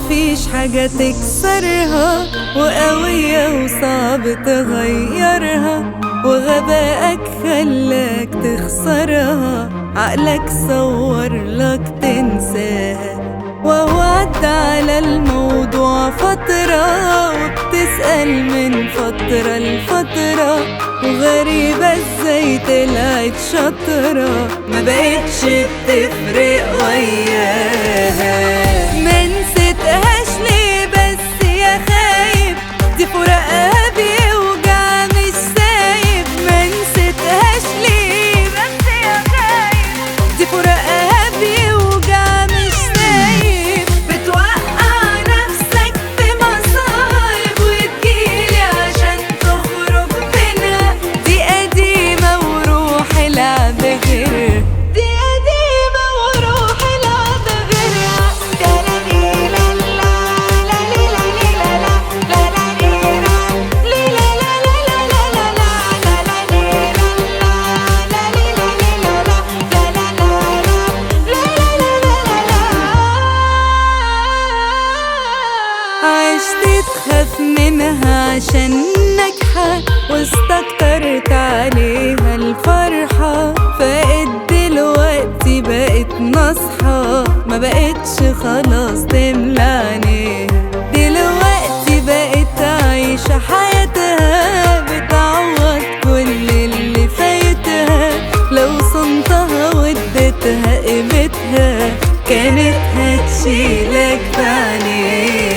مفيش حاجة تكسرها وقوية وصعب تغيرها وغبائك خلاك تخسرها عقلك صور لك تنساها ووعد على الموضوع فترة وبتسأل من فترة لفترة وغريبة ازاي طلعت شاطرة ما بقتش بتفرق وياها ما نسيتهاش ليه بس يا خايب دي فراقها بيوجع مش سايب ما نسيتهاش ليه بس يا خايب دي فراقها بيوجع مش سايب بتوقع نفسك في مصايب وتجيلي عشان تخرج منها دي قديمة وروح العب غيرها دي قديمة وروح العب غيرها لا لا لي لا لا لا لي لا لي لا لا لا لا لي لا لي لا لا لا لا لا لا لا لا لي لا لا لا لي لا لي لا لا لا لا لا لا لا لا عشت تخاف منها عشان ناجحة واستكترت عليها الفرحة فقت دلوقتي بقت نصحى ما بقتش خلاص تملى عينيها دلوقتي بقت عايشة حياتها بتعوض كل اللي فايتها لو صنتها واديتها قيمتها كانت هتشيلك بعينيها